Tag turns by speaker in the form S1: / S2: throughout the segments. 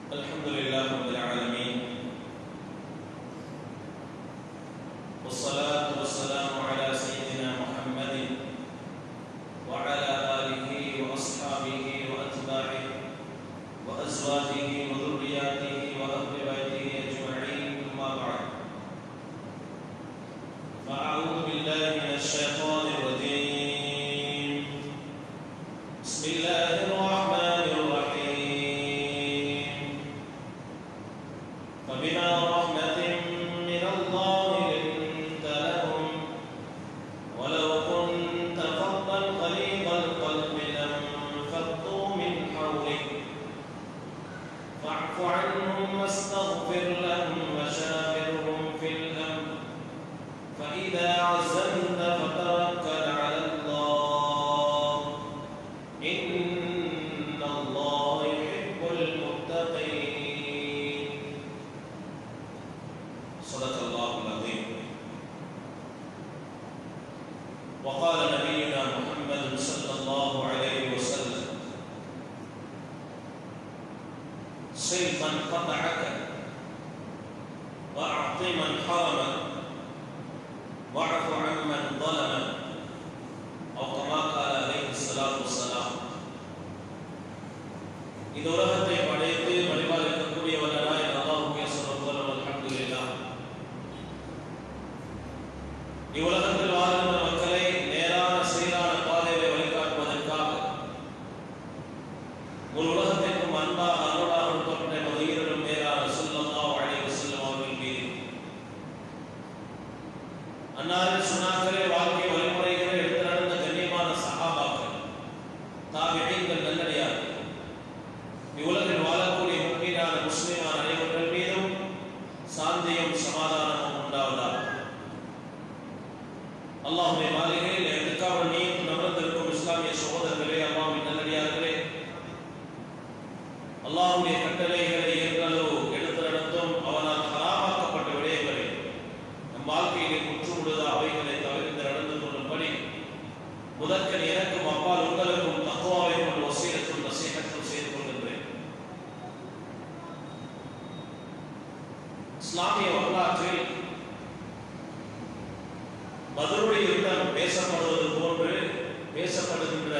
S1: الحمد لله رب العالمين والصلاة والسلام على سيدنا محمد وعلى آله وأصحابه وأتباعه وأزواجه وذرياته وأهل بيته أجمعين أما بعد فأعوذ بالله من الشيطان الرجيم بسم الله الرحمن الرحيم فبما رحمة من الله لنت لهم ولو كنت فظا غليظ القلب لانفضوا من حولك فاعف عنهم واستغفر لهم وشاورهم في الأمر فإذا عزمت فتوكل على الله إن الله يحب المتقين صدق الله العظيم وقال نبينا محمد صلى الله عليه وسلم صل من قطعك وأعط من حرمك واعف عمن ظلمك أو كما قال عليه الصلاة والسلام இந்த உலகத்தை படைத்து வழிபாலிக்கக்கூடியவனாய் அல்லாஹுக்கே சொல்லுவோம் அல்ஹம்துலில்லாஹ் இவ்வுலகத்தில் வாழ்கின்ற மக்களை நேரான சீரான பாதையை வழிகாட்டுவதற்காக ஒரு உலகத்திற்கும் அன்பாக அருளாக அனுப்பப்பட்ட நமது உயிரிலும் மேலான ஸல்லல்லாஹு அலைஹி வஸல்லம் அவர்கள் மீது அன்னாரின் சுனாக்களே வாழ்க்கை வழிமுறைகளை எடுத்து நடந்த கண்ணியமான சஹாபாக்கள் தாபிஈன்கள் நல்லடியார்கள் இவ்வுலகில் வாழக்கூடிய முக்கியமான முஸ்லிமான அனைவர்கள் மீதும் சாந்தியும் சமாதானமும் உண்டாவதாக அல்லாஹுடைய மாளிகையில் எதுக்காக நீயும் அமர்ந்திருக்கும் இஸ்லாமிய சகோதரர்களே அல்லாவின் நல்லடியார்களே அல்லாஹுடைய கட்டளைகளை ஏற்களோ எடுத்து நடத்தும் அவனால் ஹராமாக்கப்பட்ட விடயங்களை நம் வாழ்க்கையிலே முற்றுமுழுத அவைகளை தவிர்த்து நடந்து கொள்ளும்படி முதற்கன் எனக்கும் அப்பால் உங்களுக்கும் தக்குவாவை கொண்டு வசீலத்தும் நசீகத்தும் செய்து கொள்கின்றேன் இஸ்லாமிய வரலாற்றில் பதிலுடைய யுத்தம் பேசப்படுவது போன்று பேசப்படுகின்ற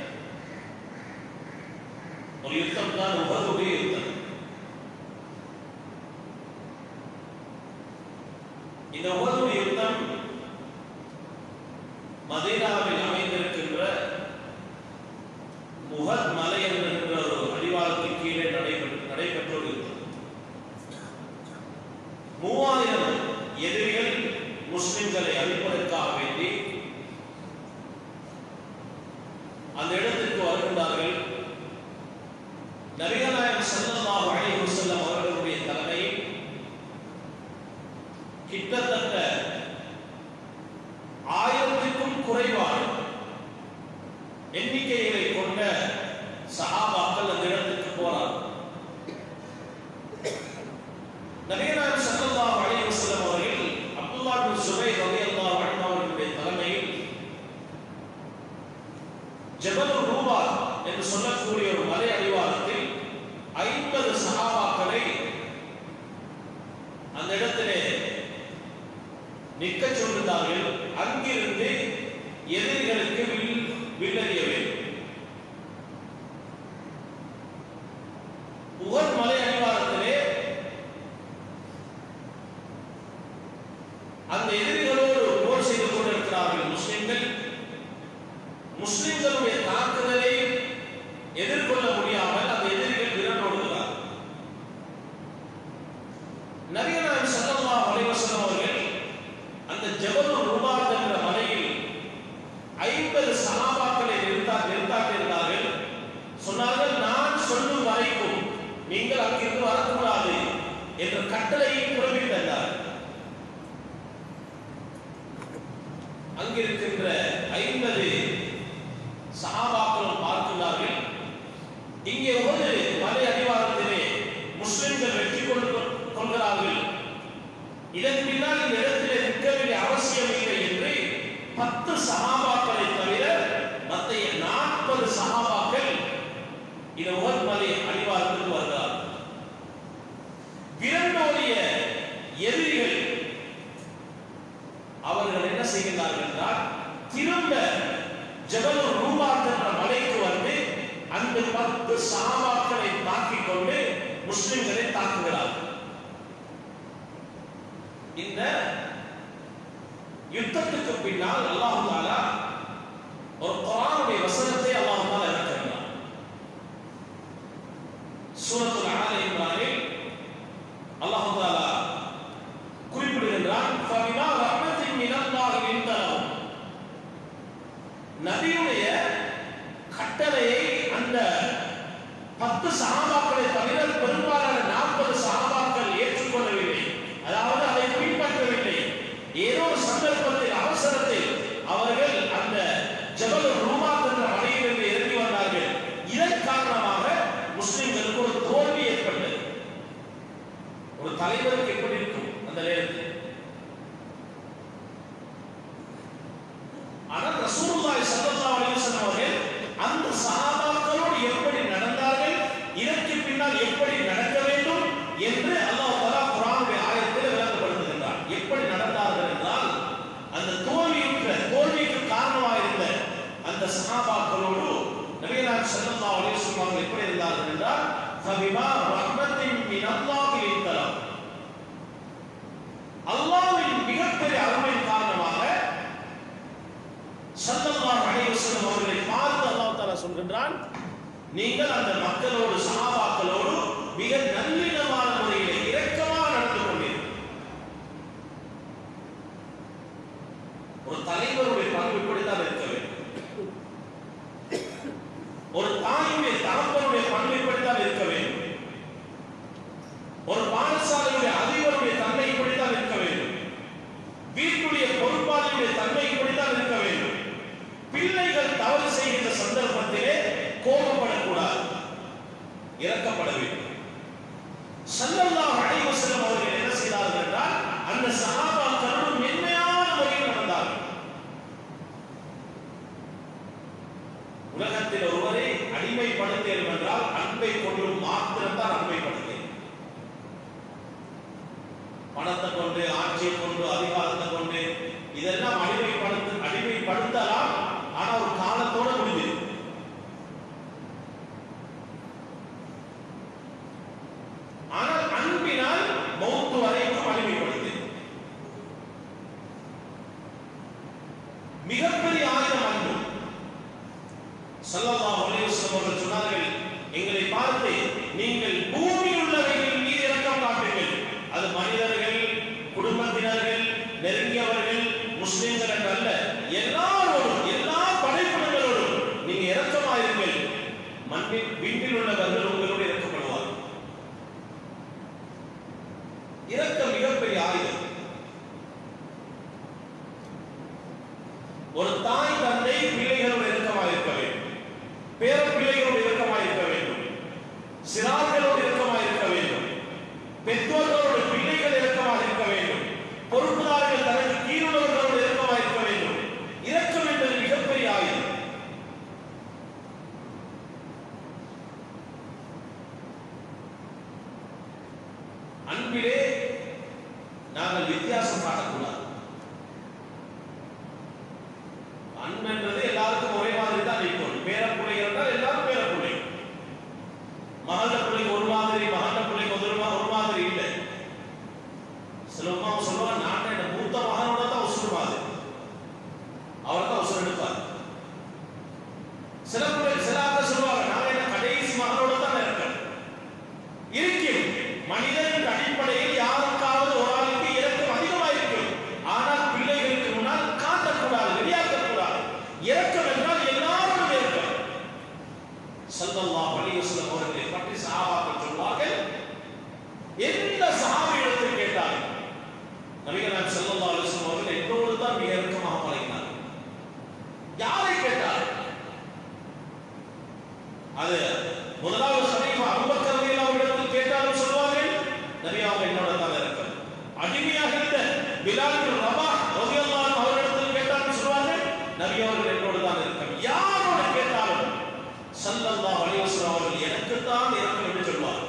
S1: ஒரு யுத்தம் தான் உபதுடைய யுத்தம் இந்த உபதுடைய யுத்தம் மதீனாவில் அமைந்திருக்கின்ற முகத் மலை என்கின்ற ஒரு அடிவாரத்தின் கீழே நடைபெற்று நடைபெற்ற ஒரு யுத்தம் மூவாயிரம் எதிரிகள் முஸ்லிம்களை அழிப்பதற்காக வேண்டி அந்த இடத்திற்கு வருகின்றார்கள் நபிகநாயகம் ஸல்லல்லாஹு அலைஹி வஸல்லம் அவர்களுடைய தலைமையில் கிட்டத்தட்ட ஆயிரத்திற்கும் குறைவான எண்ணிக்கைகளை கொண்ட சஹாபாக்கள் அந்த இடத்திற்கு போறார்கள் நபிகநாயகம் ஸல்லல்லாஹு அலைஹி வஸல்லம் அவர்கள் அப்துல்லா பின் சுபைர் ரலியல்லாஹு அன்ஹு அவர்களுடைய தலைமையில் ஜபல் ரூபா என்று சொல்லக்கூடிய ஒரு மலை அடிவாரத்தில் ஐம்பது சஹாபாக்களை அந்த இடத்திலே நிற்க சொல்லுகிறார்கள் அங்கிருந்து எதிரிகளுக்கு வில் வில்லறிய வேண்டும் உகர் மலை அடிவாரத்திலே அந்த எதிரிகளோடு போர் செய்து கொண்டிருக்கிறார்கள் முஸ்லிம்கள் முஸ்லிம்களுடைய தாக்குதலை எதிர்கொள்ள முடியாமல் அந்த எதிரிகள் விரண்டோடுகிறார் நபிகளார் ஸல்லல்லாஹு அலைஹி வஸல்லம் அவர்கள் அந்த ஜபல் ரூபாத் என்ற மலையில் ஐம்பது சஹாபாக்களை நிறுத்தா நிறுத்தாட்டியிருந்தார்கள் சொன்னார்கள் நான் சொல்லும் வரைக்கும் நீங்கள் அங்கிருந்து வரக்கூடாது என்ற கட்டளையை பிறப்பித்தார் அங்கிருக்கின்ற ஐம்பது சஹாபாக்களும் பார்க்கிறார்கள் இங்கே ஒரு மலை அடிவாரத்திலே முஸ்லிம்கள் வெற்றி கொண்டு கொள்கிறார்கள் இதன் பின்னால் இந்த இடத்திலே நிற்க வேண்டிய அவசியம் இல்லை என்று பத்து சஹாபாக்களை தவிர மற்ற நாற்பது சஹாபாக்கள் இந்த உகத் மலை அடிவாரத்துக்கு வருகிறார் பத்து சஹாபாக்களை தாக்கிக் கொண்டு முஸ்லிம்களை தாக்குகிறார்கள் இந்த யுத்தத்துக்கு பின்னால் அல்லாஹ் தாலா ஒரு குரானுடைய வசனத்தை அல்லாஹ் தாலா இறக்குகிறார் சூரத்துல் ஆல இம்ரானில் அல்லாஹ் தாலா குறிப்பிடுகின்றான் ஃபபிமா ரஹ்மத்தின் மினல்லாஹி லிந்தலஹும் நபியுடைய கட்டளையை அந்த பத்து சஹாபாக்களை தவிர பெரும்பாலான நாற்பது சஹாபாக்கள் ஏற்றுக்கொள்ளவில்லை அதாவது அதை பின்பற்றவில்லை ஏதோ ஒரு சந்தர்ப்பத்தில் அவசரத்தில் அவர்கள் அந்த ஜபல் ரூமாத் என்ற மலையிலிருந்து இறங்கி வந்தார்கள் இதன் காரணமாக முஸ்லிம்களுக்கு ஒரு தோல்வி ஏற்பட்டது ஒரு தலைவருக்கு எப்படி இருக்கும் அந்த நேரத்தில் ஆனால் ரசூலுல்லாஹி ஸல்லல்லாஹு அலைஹி வஸல்லம் அவர்கள் அந்த சஹாபாக்களோடு எப்படி நடந்தார்கள் இதற்கு பின்னால் எப்படி நடக்க வேண்டும் என்று அல்லாஹ் தஆலா குர்ஆனுடைய ஆயத்தில் விளக்கப்படுத்துகின்றார் எப்படி நடந்தார்கள் என்றால் அந்த தோல்வியுற்ற தோல்விக்கு காரணமாக இருந்த அந்த சஹாபாக்களோடு நபிகளார் ஸல்லல்லாஹு அலைஹி வஸல்லம் அவர்கள் எப்படி இருந்தார்கள் என்றால் ஃபபிமா ரஹ்மத்தின் மினல்லாஹி லித்தலம் அல்லாஹ்வின் மிகப்பெரிய அருமையின் காரணமாக ஸல்லல்லாஹு அலைஹி வஸல்லம் அவர்களை பார்த்து அல்லாஹ் தஆலா சொல்கின்றான் நீங்கள் அந்த மக்களோடு சஹாபாக்களோடு மிக நல்லிணமான முறையில் இரக்கமாக நடந்து கொண்டீர்கள் ஒரு தலைவருடைய பண்பு இப்படித்தான் இருக்க வேண்டும் ஒரு தாயுடைய தகப்பனுடைய பண்பு இப்படித்தான் இருக்க வேண்டும் ஒரு பாடசாலையுடைய அதிபருடைய தன்மை இப்படித்தான் இருக்க வேண்டும் வீட்டுடைய பொறுப்பாளியுடைய தன்மை இப்படித்தான் இருக்க வேண்டும் பிள்ளைகள் தவறு செய்கின்ற சந்தர்ப்பத்திலே கோபப்படக்கூடாது இறக்கப்பட வேண்டும் ஸல்லல்லாஹு அலைஹி வஸல்லம் அவர்கள் என்ன செய்தார்கள் என்றால் அந்த சஹாபாக்களோடு மென்மையான முறையில் நடந்தார்கள் உலகத்தில் ஒருவரை அடிமைப்படுத்தேன் என்றால் அன்பை கொண்டு மாத்திரம்தான் அடிமைப்படுத்தேன் பணத்தை கொண்டு ஆட்சியை கொண்டு அதிகாரத்தை கொண்டு இதெல்லாம் அடிமைப்படுத்த அடிமைப்படுத்தலாம் ஆனா ஒரு காலத்தோட முடிஞ்சது ஆனால் அன்பினால் மௌத்து வரைக்கும் அடிமைப்படுத்து மிகப்பெரிய ஆயுதம் அன்பு ஸல்லல்லாஹு அலைஹி வஸல்லம் அவர்கள் சொன்னார்கள் எங்களை பார்த்து நீங்கள் பூமியில் உள்ளவைகளின் மீது இரக்கம் காட்டுங்கள் அது மனிதர்கள் குடும்பத்தினர்கள் நெருங்கியவர்கள் முஸ்லிம்கள் என்று அல்ல எல்லாரோடும் எல்லா படைப்பினங்களோடும் நீங்க இரக்கமாயிருங்கள் மண்ணில் விண்ணில் உள்ளவர்கள் உங்களோடு இறக்கப்படுவார் இரக்கம் மிகப்பெரிய ஆயுதம் ஒரு தாய் தந்தை பிள்ளைகளோடு இறக்கமாக இருக்க வேண்டும் பேர பிள்ளைகளோடு இறக்கமாக இருக்க வேண்டும் சிறார்களோடு இறக்கமாக இருக்க வேண்டும் பெற்றோர்களோடு பிள்ளைகள் இறக்கமாக இருக்க வேண்டும் பொறுப்புதாரர்கள் தனக்கு கீழுள்ளவர்களோடு இறக்கமாக இருக்க வேண்டும் இரக்கம் என்பது மிகப்பெரிய ஆயுதம் அன்பிலே நாங்கள் வித்தியாசம் காட்டக்கூடாது அன்பு என்பது எல்லாருக்கும் ஒரே மாதிரி தான் இருக்கும் பேர பிள்ளைகள் என்றால் எல்லாரும் பேர பிள்ளை மகள பிள்ளைக்கு ஒரு மாதிரி மகள பிள்ளைக்கு ஒரு மா- ஒரு மாதிரி இல்லை சில அம்மா சொல்லுவாங்க நான் என் மூத்த மகனோட தான் உசுறு மாதிரி அவர் தான் உசுறு எடுப்பார் சில பிள்ளை சில ஆட்கள் சொல்லுவாங்க நான் என்ன கடைசி மகனோட தான் இருக்கேன் இருக்கும் மனிதனின் அடிப்படையில் யாருக்காவது ஒரு ஆளுக்கு இரக்கம் அதிகமாக இருக்கும் ஆனால் பிள்ளைகளுக்கு முன்னால் காட்டக்கூடாது வெளியாக்கக்கூடாது இரக்கம் என்றால் எல்லாரும் இருக்கும் ஸல்லல்லாஹு அலைஹி வஸல்லம் அவர்களை பற்றி சஹாபாக்கள் சொல்வார்கள் எந்த சஹாபியிடத்தை கேட்டாலும் நபிகள் நாயகம் ஸல்லல்லாஹு அலைஹி வஸல்லம் அவர்கள் என்னோடு தான் மிக இறுக்கமாக பழகினார் யாரை கேட்டார் அது முதலாவது சமீப அபூபக்கர் ரலியல்லாஹு இடத்தில் கேட்டாலும் சொல்வார்கள் நபி அவங்க என்னோட தான் இருக்கார் அடிமையாக இருந்த பிலால் பின் ரபாஹ் ரலியல்லாஹு அன்ஹு அவரிடத்தில் கேட்டாலும் சொல்வார்கள் நபி அவர்கள் என்னோட தான் இருக்கார் யாரோட கேட்டாலும் ஸல்லல்லாஹு அலைஹி வஸல்லம் அவர்கள் எனக்கு தான் இறக்கம் என்று சொல்வார்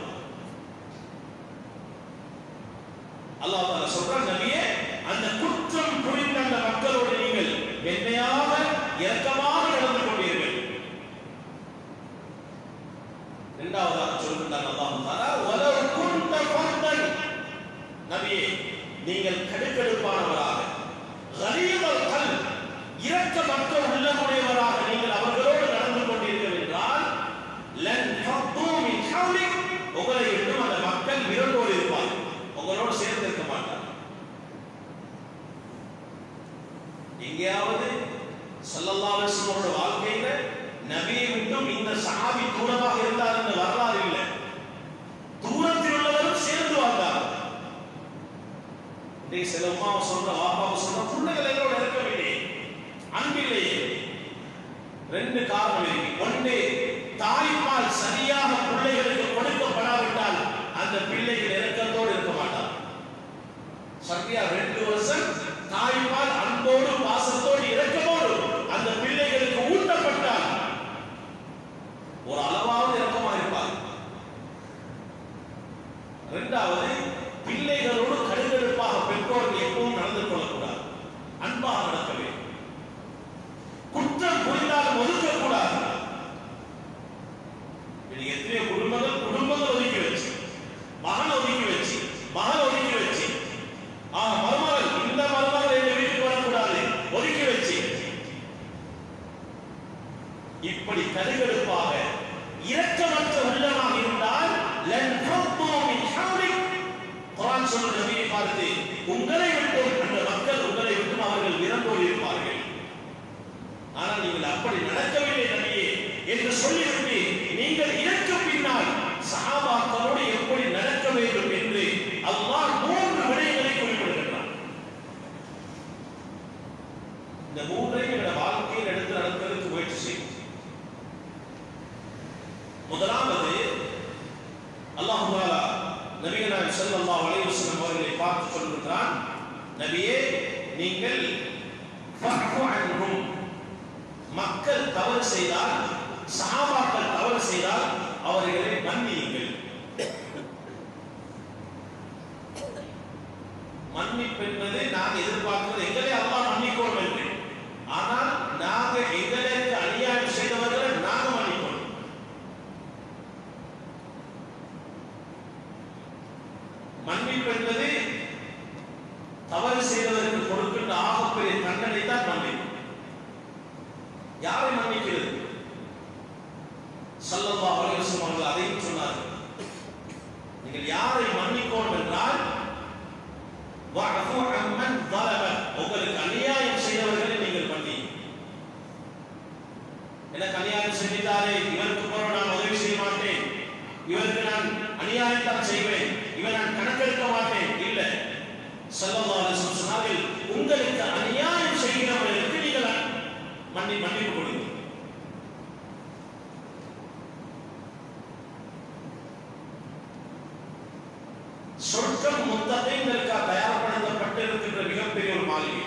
S1: அல்லாஹ் தஆலா சொல்றான் நபியே அந்த குற்றம் புரிந்த அந்த மக்களோடு நீங்கள் மென்மையாக இரக்கமாக நடந்து கொண்டீர்கள் சில உமாவை சொல்ற வாப்பாவை சொல்ற பிள்ளைகள் எங்களோட இருக்கவில்லை அன்பில்லையே ரெண்டு காரணம் இருக்கு ஒன்று தாய்ப்பால் சரியாக பிள்ளைகளுக்கு கொடுக்கப்படாவிட்டால் அந்த பிள்ளைகள் இறக்கத்தோடு இருக்க மாட்டார் சரியா ரெண்டு வருஷம் தாய்ப்பால் அன்போடு பாசத்தோடு இறக்கமோடு அந்த பிள்ளைகளுக்கு ஊட்டப்பட்டால் ஒரு அளவாவது இறக்கமா இருப்பார் இரண்டாவது பிள்ளைகளோடு கடுகடுப்பாக பெற்றோர்கள் எப்பவும் நடந்து கொள்ளக்கூடாது அன்பாக நடக்க வேண்டும் குற்றம் புரிந்தாலும் ஒதுக்கக்கூடாது இது எத்தனையோ குடும்பங்கள் குடும்பங்கள் ஒதுக்கி வச்சு மகன் ஒதுக்கி வச்சு மகன் ஒதுக்கி வச்சு ஆ மருமகள் இந்த மருமகள் எங்க வீட்டுக்கு வரக்கூடாது ஒதுக்கி வச்சு இப்படி கடுகடுப்பாக இரக்கமற்ற உள்ளமாக இருந்தால் லன் தஃது மின் ஹவ்லிக் குர்ஆன் சொல்ற நபியை பார்த்து உங்களை விட்டும் அந்த மக்கள் உங்களை விட்டும் அவர்கள் விரண்டோடி இருப்பார்கள் ஆனால் நீங்கள் அப்படி நடக்கவில்லை நபியே என்று சொல்லிவிட்டு நீங்கள் இதற்கு பின்னால் சஹாபாக்களோடு எப்படி நடக்க வேண்டும் என்று அல்லாஹ் மூன்று விடயங்களை குறிப்பிடுகின்றான் இந்த மூன்றையும் எங்களுடைய வாழ்க்கையில் எடுத்து நடப்பதற்கு முயற்சி செய்யும் முதலாவது அல்லாஹ் தாலா நபிகளார் ஸல்லல்லாஹு அலைஹி வஸல்லம் அவர்களை பார்த்து சொல்கிறான் நபியே நீங்கள் ஃபஃபு அன்ஹும் மக்கள் தவறு செய்தால் சஹாபாக்கள் தவறு செய்தால் அவர்களை மன்னியுங்கள் மன்னிப்பு என்பது நாங்கள் எதிர்பார்க்கிறது எங்களை அல்லாஹ் மன்னிக்கணும் என்று ஆனால் நாங்க எங்களுக்கு அநியாயம் செய்தவர்களை நாங்க மன்னிக்கணும் மன்னிப்பு என்பது தவறு செய்தவருக்கு கொடுக்கின்ற ஆகப்பெரிய தண்டனை தான் மன்னிப்பு யாரை மன்னிக்கிறது சல்லல்லாஹு அலைஹி வஸல்லம் அவர்கள் அதையும் சொன்னார்கள் நீங்கள் யாரை மன்னிக்கணும் என்றால் வஅஃபு அம்மன் ظلم உங்களுக்கு அநியாயம் செய்தவர்களை நீங்கள் மன்னி எனக்கு அநியாயம் செஞ்சிட்டாரே இவருக்கு போற நான் உதவி செய்ய மாட்டேன் இவருக்கு நான் அநியாயம் தான் செய்வேன் இவன் நான் கணக்கெடுக்க மாட்டேன் இல்ல ஸல்லல்லாஹு அலைஹி வஸல்லம் சொன்னார்கள் உங்களுக்கு அநியாயம் செய்கிறவர்களுக்கு நீங்கள் மன்னி மன்னிப்பு கொடுங்க சொர்க்கம் முத்தகைங்களுக்காக தயார்படுத்தப்பட்டிருக்கின்ற மிகப்பெரிய ஒரு மாளிகை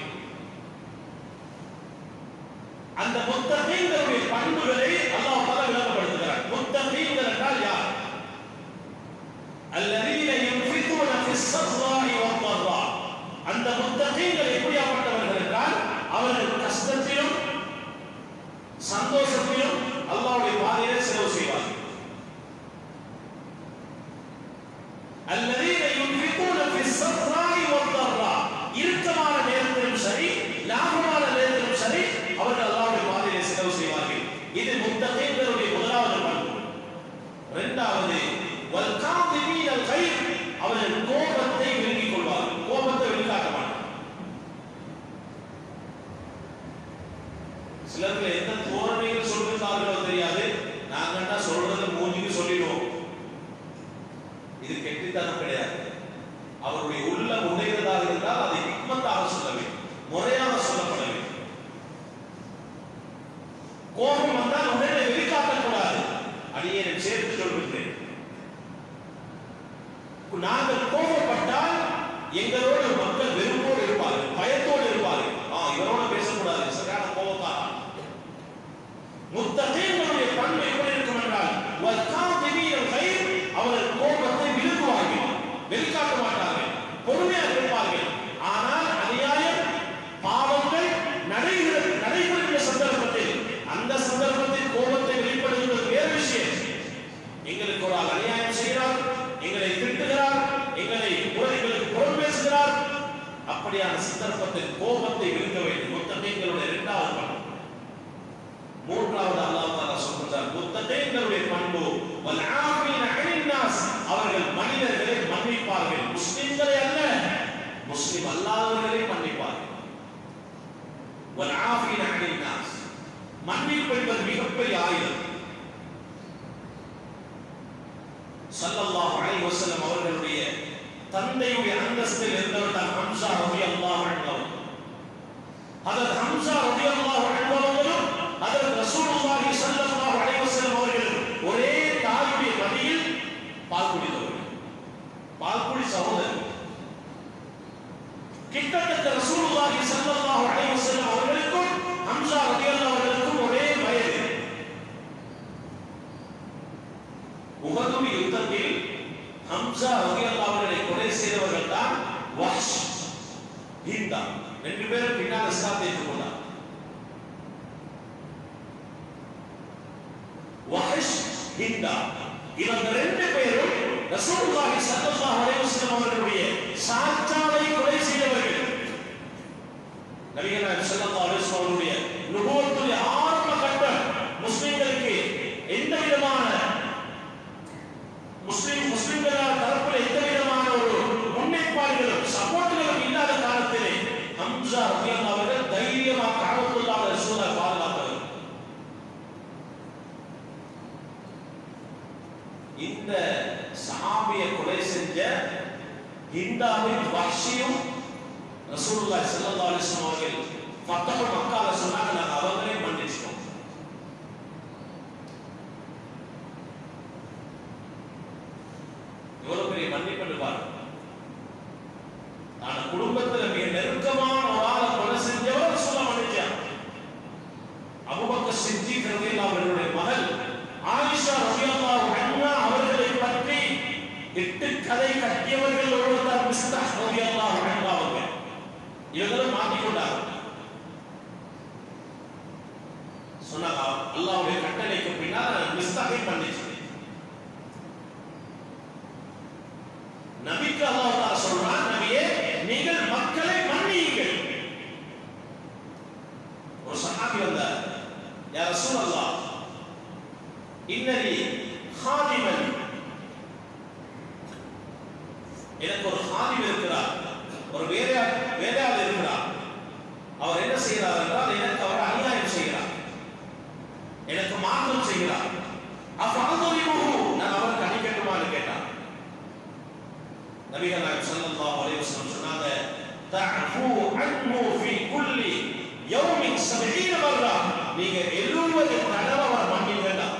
S1: அந்த முத்தகைங்களுடைய பண்புகளை அல்லாஹ் பல விளங்கப்படுத்துகிறார் முத்தகைங்கள் என்றால் யார் الذين ينفقون في السراء والضراء அந்த முத்தகைங்கள் எப்படியாப்பட்டவர்கள் என்றால் அவர்கள் கஷ்டத்திலும் சந்தோஷத்திலும் அல்லாஹ்வுடைய பாதையிலே செலவு செய்வார்கள் الذين ينفقون في السراء والضراء இறுக்கமான நேரத்திலும் சரி லாபமான நேரத்திலும் சரி அவர்கள் அல்லாஹ்வுடைய பாதையிலே செலவு செய்வார்கள் இது முத்தகைங்களுடைய முதலாவது பண்பு இரண்டாவது வல்காதிமீன் அல்-கைர் அவர்கள் கோபத்தை விழுங்கிக் கொள்வார்கள் கோபத்தை வெளிக்காட்ட மாட்டார்கள் சிலருக்கு எந்த தோரணைகள் சொல்கிறார்களோ தெரியாது நாங்கன்னா சொல்றது மூஞ்சிக்கு சொல்லிடுவோம் இது கெட்டித்தனம் கிடையாது அவருடைய உள்ள உடையதாக இருந்தால் அதை ஹிக்மத்தாக சொல்ல வேண்டும் முறையாக சொல்லப்பட வேண்டும் கோபம் வந்தால் உடனே வெளிக்காட்டக்கூடாது அடியே நான் சேர்த்து சொல்கின்றேன் நாங்கள் கோபப்பட்டால் எங்களோடு மக்கள் வெறுப்போடு இருப்பார்கள் பயத்தோடு இருப்பார்கள் ஆ இவரோட பேசக்கூடாது சரியான கோபக்காரன் முத்தகீன்களுடைய பண்பு எப்படி இருக்கும் என்றால் வல்காதிமீனல் கைர் அவர்கள் கோபத்தை விழுங்குவார்கள் வெளிக்காட்ட மாட்டார்கள் பொறுமையாக இருப்பார்கள் ஆனால் அநியாயம் பாவங்கள் நடைகிற நடைபெறுகிற சந்தர்ப்பத்தில் அந்த சந்தர்ப்பத்தில் கோபத்தை வெளிப்படுத்துவது வேறு விஷயம் எங்களுக்கு ஒரு ஆள் அநியாயம் செய்கிறார் எங்களை திட்டுகிறார் எங்களை எங்களுக்கு புறம் பேசுகிறார் அப்படியான சந்தர்ப்பத்தில் கோபத்தை விழுங்க வேண்டும் முத்தகீன்களுடைய இரண்டாவது பண்பு மூன்றாவது அல்லாஹ் தாலா சொல்கிறார் முத்தகீன்களுடைய பண்பு வல் ஆஃபீன அனின் நாஸ் அவர்கள் மனிதர்களை மன்னிப்பார்கள் முஸ்லிம்களை அல்ல முஸ்லிம் அல்லாதவர்களை மன்னிப்பார்கள் வல் ஆஃபீன அனின் நாஸ் மன்னிப்பு என்பது மிகப்பெரிய ஆயுதம் ஸல்லல்லாஹு அலைஹி வஸல்லம் அவர்களுடைய தந்தையுடைய அந்தஸ்தில் இருந்தவர் தான் ஹம்சா ரலியல்லாஹு அன்ஹு ஹதரத் ஹம்சா ரலியல்லாஹு அன்ஹு அவர்களும் ஹதரத் ரசூலுல்லாஹி ஸல்லல்லாஹு அலைஹி வஸல்லம் அவர்களும் ஒரே தாயுடைய மடியில் பால் குடித்தவர்கள் பால் குடி சகோதரர் கிட்டத்தட்ட ரசூலுல்லாஹி ஸல்லல்லாஹு அலைஹி வஸல்லம் அவர்களுக்கும் ஹம்சா ரலியல்லாஹு அவர்களுக்கும் ஒரே வயது உஹது யுத்தத்தில் ஹம்சா ரலியல்லாஹு அவர்களை கொலை செய்தவர்கள் தான் வஹ்ஷ் ஹிந்தா ரெண்டு பேரும் பின்னால் இஸ்லாத்தை ஏற்றுக்கொண்டார் வஹஷ் ஹிந்தா இவங்க ரெண்டு பேரும் ரசூலுல்லாஹி ஸல்லல்லாஹு அலைஹி வஸல்லம் அவர்களுடைய சாட்சாவை கொலை செய்தவர்கள் நபிகள் நாயகம் ஸல்லல்லாஹு அலைஹி வஸல்லம் அவருடைய நுபுவத்துடைய ஆரம்ப கட்டம் முஸ்லிம்களுக்கு எந்த விதமான முஸ்லிம் முஸ்லிம்களால் தரப்பில் எந்த விதமான ஒரு முன்னேற்பாடுகளும் சப்போர்ட்டுகளும் இல்லாத காலத்திலே ஹம்சா ரலியல்லாஹு அவர்கள் தைரியமாக காபத்துல்லாஹ் ரசூலை பாதுகாத்தவர் இந்த சஹாபிய கொலை செஞ்ச ஹிந்தாவின் வஹ்ஷியும் ரசூலுல்லாஹி ஸல்லல்லாஹு அலைஹி வஸல்லம் அவர்கள் ஃபத்தஹ் மக்கால சொன்னாங்க நாங்க அவங்களே மன்னிச்சிட்டோம் எவ்வளவு பெரிய மன்னிப்பு பாருங்க ஆனா குடும்பத்துல மிக நெருக்கமான ஒரு ஆளை கொலை செஞ்சவர் சொல்ல மன்னிச்சான் அபூபக்கர் சித்திக் ரலியல்லாஹு அவர்களுடைய மகள் ஆயிஷா ரலியல்லாஹு அன்ஹா அவர்களை பற்றி எட்டு கதை கட்டியவர்கள் ஒருவர் தான் மிஸ்தாஹ் ரலியல்லாஹு அன்ஹா அவங்க இவங்களும் மாட்டிக்கொண்டாங்க சொன்னாங்க அல்லாஹ்வுடைய கட்டளைக்கு பின்னால் மிஸ்தாகை பண்ணிச்சு நபிக்கு அல்லாஹ் தஆலா சொல்றான் நபியே நீங்கள் மக்களை மன்னியுங்கள் ஒரு சஹாபி வந்தார் யா ரசூலல்லாஹ் இன்னலி ஹாதிமன் எனக்கு ஒரு ஹாதிம் இருக்கிறார் ஒரு வேலையா வேலையாள் இருக்கிறார் அவர் என்ன செய்கிறார் என்றால் எனக்கு அவர் அநியாயம் செய்கிறார் எனக்கு மாற்றம் செய்கிறார் அப்ப அனுபவிமுகு நான் அவருக்கு அணிக்கட்டுமான்னு கேட்டார் நபிகள் நாயகம் ஸல்லல்லாஹு அலைஹி வஸல்லம் சொன்னாங்க தஅஃபு அன்ஹு ஃபீ குல்லி யௌமின் 70 மர்ரா நீங்க 70 தடவை அவர் மன்னிக்க வேண்டாம்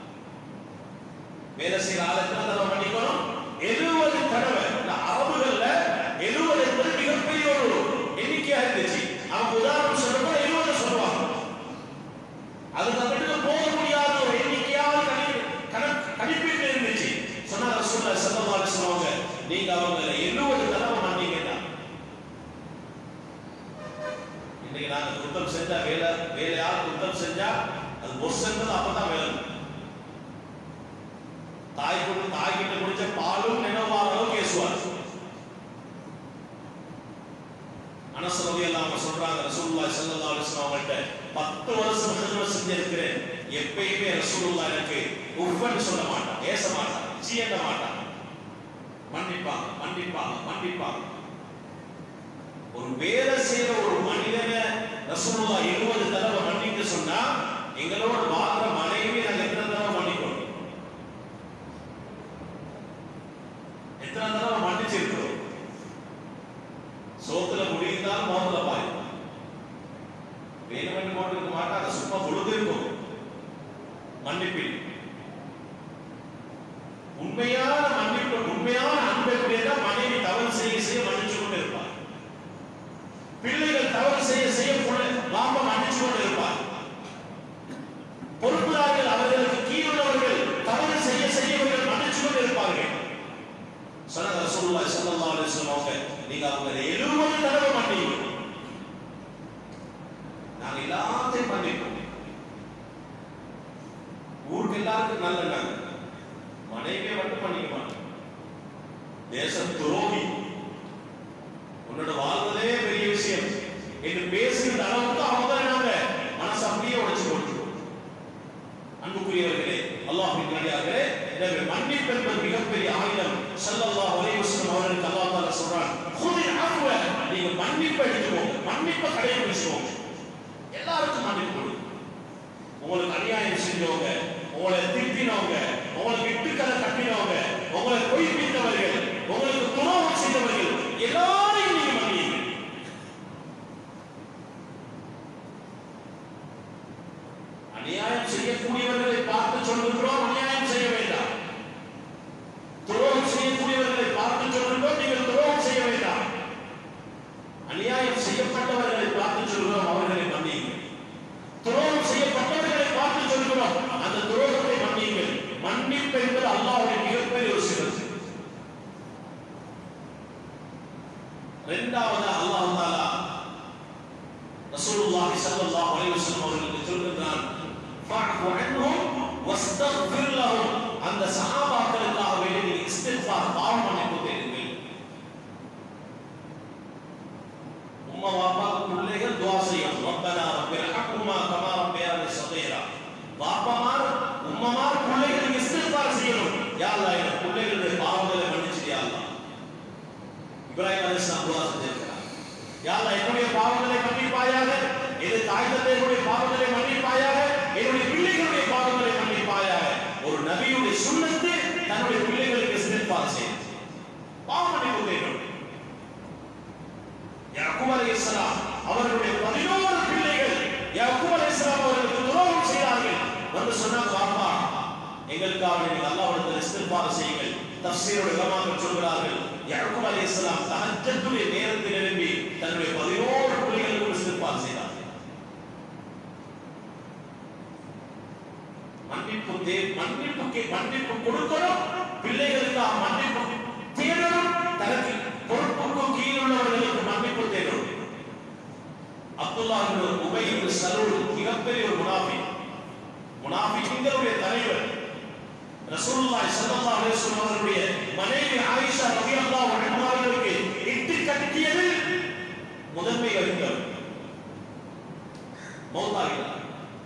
S1: வேலை செய்யற ஆள் எத்தனை தடவை மன்னிக்கணும் 70 தடவை இந்த அரபுகள்ல 70 என்பது மிகப்பெரிய ஒரு எண்ணிக்கையா இருந்துச்சு அவங்க உதாரணம் சொல்றப்ப 70 சொல்லுவாங்க அது தவிர்த்து போக முடியாத ஒரு எண்ணிக்கையான கணிப்பீட்டு இருந்துச்சு சொன்னா ரசூலுல்லாஹி ஸல்லல்லாஹு அலைஹி வஸல்லம் அவங்க நீங்க அவங்களை 70 தடவை மன்னிக்கணும் இன்னைக்கு நாங்க குத்தம் செஞ்சா வேலை வேலையால் குத்தம் செஞ்சா அது பொர்சன்றது அப்பதான் வேலை தாய் கொண்டு தாய் கிட்ட குடிச்ச பாலும் நினைவார அளவுக்கு பேசுவார் அனஸ் ரலியல்லாஹு அன்ஹு சொல்றாங்க ரசூலுல்லாஹி ஸல்லல்லாஹு அலைஹி வஸல்லம் அவங்கள்ட்ட 10 வருஷம் ஹிஜ்ரத் செஞ்சிருக்கிறேன் எப்பயுமே ரசூலுல்லாஹ் எனக்கு உஃபன்னு சொல்ல மாட்டான் ஏச மாட்டான் சீயண்ட மாட்டான் மன்னிப்பாங்க மன்னிப்பாங்க மன்னிப்பாங்க ஒரு வேலை செய்யற ஒரு மனிதனை ரசூலுல்லா இருபது தடவை மன்னிக்க சொன்னா எங்களோட வாழ்ற மனைவி நாங்க எத்தனை தடவை மன்னிக்கணும் எத்தனை தடவை மன்னிச்சிருக்கிறோம் சோத்துல முடிந்தால் மோதல பாய் வேணும் வேணும் போட்டு இருக்க மாட்டாங்க சும்மா பொழுது இருக்கும் மன்னிப்பில் உண்மையான மன்னிப்பு உண்மையான அன்பு எப்படின்னா மனைவி தவறு செய்ய செய்ய மன்னிச்சு கொண்டு இருப்பார் பிள்ளைகள் தவறு செய்ய செய்ய பாப்பா மன்னிச்சு கொண்டு இருப்பார் பொறுப்புதார்கள் அவர்களுக்கு கீழுள்ளவர்கள் தவறு செய்ய செய்யவர்கள் மன்னிச்சு கொண்டு இருப்பார்கள் சொன்ன ரசூலுல்லாஹி ஸல்லல்லாஹு அலைஹி வஸல்லம் அவங்க நீங்க அவங்க 70 தடவை மன்னிங்க நாங்க எல்லாத்தையும் மன்னிப்போம் ஊருக்கு எல்லாருக்கும் நல்ல நாங்க மனைவியை மட்டும் பண்ணிக்க மாட்டோம் தேச துரோகி உன்னோட வாழ்வதே பெரிய விஷயம் என்று பேசுகிற அளவுக்கு அவங்க நாங்க மனசு அப்படியே உடைச்சு போட்டுருவோம் அன்புக்குரியவர்களே அல்லாஹின் நடிகார்களே எனவே மன்னிப்பு என்பது மிகப்பெரிய ஆயுதம் ஸல்லல்லாஹு அலைஹி வஸல்லம் அவர்களுக்கு அல்லாஹ் தஆலா சொல்றான் குதில் அஃவ நீங்க மன்னிப்பு எடுத்துக்கோங்க மன்னிப்பை கடைபிடிச்சுக்கோங்க எல்லாருக்கும் மன்னிப்பு கொடுங்க உங்களுக்கு அநியாயம் செஞ்சவங்க உங்களை திட்டினவங்க உங்களுக்கு இட்டுக்கதை கட்டினவங்க உங்களை பொய்ப்பித்தவர்கள் உங்களுக்கு துரோகம் செஞ்ச செய்யக்கூடியவர்களை பார்த்து சொல்லுகிறோம் அநியாயம் செய்ய வேண்டாம் துரோகம் செய்யக்கூடியவர்களை பார்த்து சொல்லுகிறோம் நீங்கள் துரோகம் செய்ய வேண்டாம் அநியாயம் செய்யப்பட்டவர்களை பார்த்து சொல்கிறோம் அவர்களை மன்னியுங்கள் துரோகம் செய்யப்பட்டவர்களை பார்த்து சொல்கிறோம் அந்த துரோகத்தை மன்னியுங்கள் மன்னிப்பு என்பது அல்லாஹ்வுடைய மிகப்பெரிய ஒரு சிறப்பு இரண்டாவது அல்லாஹ் தாலா ரசூலுல்லாஹி ஸல்லல்லாஹு அலைஹி வஸல்லம் அவர்களுக்கு சொல்கிறான் ஃபஅஃபு அன்ஹும் வஸ்தக்ஃபிர் லஹும் அந்த சஹாபாக்களுக்காக வேண்டி நீங்கள் இஸ்திக்ஃபார் பாவ மன்னிப்பு தேடுங்கள் உம்மா வாப்பா பிள்ளைகள் துஆ செய்யும் ரப்பனா ரப்பிர்ஹம்ஹுமா கமா ரப்பயானி ஸகீரா வாப்பாமார் உம்மமார் பிள்ளைகளுக்கு இஸ்திக்ஃபார் செய்யணும் யா அல்லாஹ் என் பிள்ளைகளுடைய பாவங்களை மன்னிச்சிடு யா அல்லாஹ் இப்ராஹிம் அலைஹிஸ்ஸலாம் துஆ செஞ்சிருக்கிறார் யா அல்லாஹ் என்னுடைய பாவங்களை மன்னிப்பாயாக எது தாய் தந்தையருடைய பாவங்களை மன்னிப்பாயாக என்னுடைய பிள்ளைகளுடைய பாவங்களை மன்னிப்பாயாக ஒரு நபியுடைய சுன்னத்து தன்னுடைய பிள்ளைகளுக்கு இஸ்திக்ஃபார் செய்யும் பாவ மன்னிப்பு வேண்டும் யாக்கூப் அலைஹிஸ்ஸலாம் அவர்களுடைய 11 பிள்ளைகள் யாக்கூப் அலைஹிஸ்ஸலாம் அவர்களுக்கு துரோகம் செய்தார்கள் வந்து சொன்னாங்க வாப்பா எங்களுக்காக நீங்கள் அல்லாஹ்விடத்தில் இஸ்திக்பார் செய்யுங்கள் தஃசீருடைய உலமாக்கள் சொல்கிறார்கள் யாக்கூப் அலைஹிஸ்ஸலாம் தஹஜ்ஜுடைய நேரத்தில் எழும்பி தன்னுடைய 11 பிள்ளைகளுக்கு இஸ்திக்பார் செய்தார்கள் மன்னிப்பு தே மன்னிப்புக்கு மன்னிப்பு கொடுக்கணும் பிள்ளைகளுக்கு மன்னிப்பு தேடணும் தனக்கு பொறுப்புக்கு கீழ் உள்ளவர்களுக்கு மன்னிப்பு தேடணும் அப்துல்லா இப்னு உபை இப்னு சலூல் மிகப்பெரிய ஒரு முனாஃபி முனாஃபிகளுடைய தலைவர் ரசூலுல்லாஹி ஸல்லல்லாஹு அலைஹி வஸல்லம் அவர்களுடைய மனைவி ஆயிஷா ரலியல்லாஹு அன்ஹா அவர்களுக்கு இட்டு கட்டியது முதன்மை அறிஞர் மௌத்தாகிறார்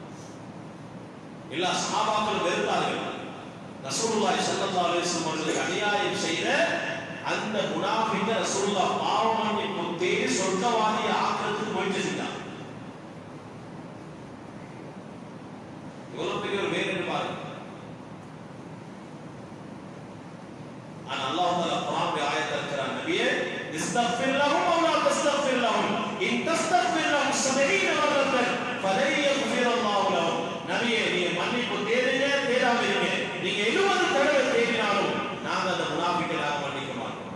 S1: எல்லா சஹாபாக்களும் வெறுத்தார்கள் ரசூலுல்லாஹி ஸல்லல்லாஹு அலைஹி வஸல்லம் அவர்களுக்கு அநியாயம் செய்த அந்த முனாஃபிக்க ரசூலுல்லாஹ் பாவ மன்னிப்பு தேடி சொர்க்கவாதியை ஆக்கிறதுக்கு முயற்சி செஞ்சார் எவ்வளவு பெரிய ஒரு வேறு பாருங்க ஆனா அல்லாஹ் தஆலா குர்ஆனுடைய ஆயத்தை இருக்கிறான் நபியே இஸ்தக்ஃபிர் லஹும் அவ் லா தஸ்தக்ஃபிர் லஹும் இன் தஸ்தக்ஃபிர் லஹும் 70 மர்ரத்தன் ஃபலை யக்ஃபிர் அல்லாஹ் லஹும் நபியே நீங்க மன்னிப்பு தேடுங்க தேடாம இருங்க நீங்க 70 தடவை தேடினாலும் நாங்க அந்த முனாஃபிக்களாக மன்னிக்க மாட்டோம்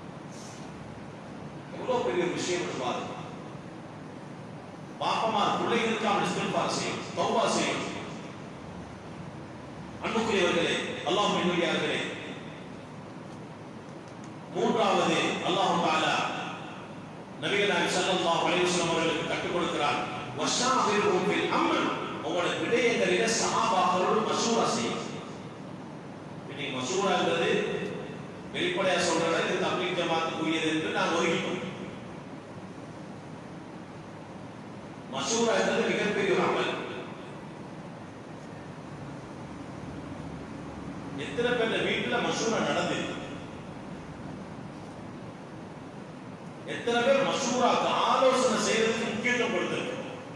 S1: எவ்வளவு பெரிய ஒரு விஷயம் என்று பாருங்க பாப்பமார் பிள்ளைகளுக்கு அவன் இஸ்திக்பார் செய்யும் தௌபா செய்யும் அன்புக்குரியவர்களே அல்லாஹ் மின்னுடையார்களே மூன்றாவது அல்லாஹ் தாலா நபிகள் நாயகம் ஸல்லல்லாஹு அலைஹி வஸல்லம் அவர்களுக்கு கற்றுக் கொடுக்கிறார் வஷாபிருஹும் பில் அம்ர் உங்களோட விடயங்களில சஹாபாக்களோடு மசூரா செய்யும் இன்னைக்கு மசூராங்கிறது வெளிப்படையா சொல்றத இது தப்லீக் ஜமாத்துக்குரியது என்று நான் ஒதுக்கிட்டோம் மசூரா என்பது மிகப்பெரிய ஒரு அமல் எத்தனை பேர் வீட்டுல மசூரா நடந்தது எத்தனை பேர் மசூராக்கு ஆலோசனை செய்யறதுக்கு முக்கியத்துவம் கொடுத்திருக்கோம்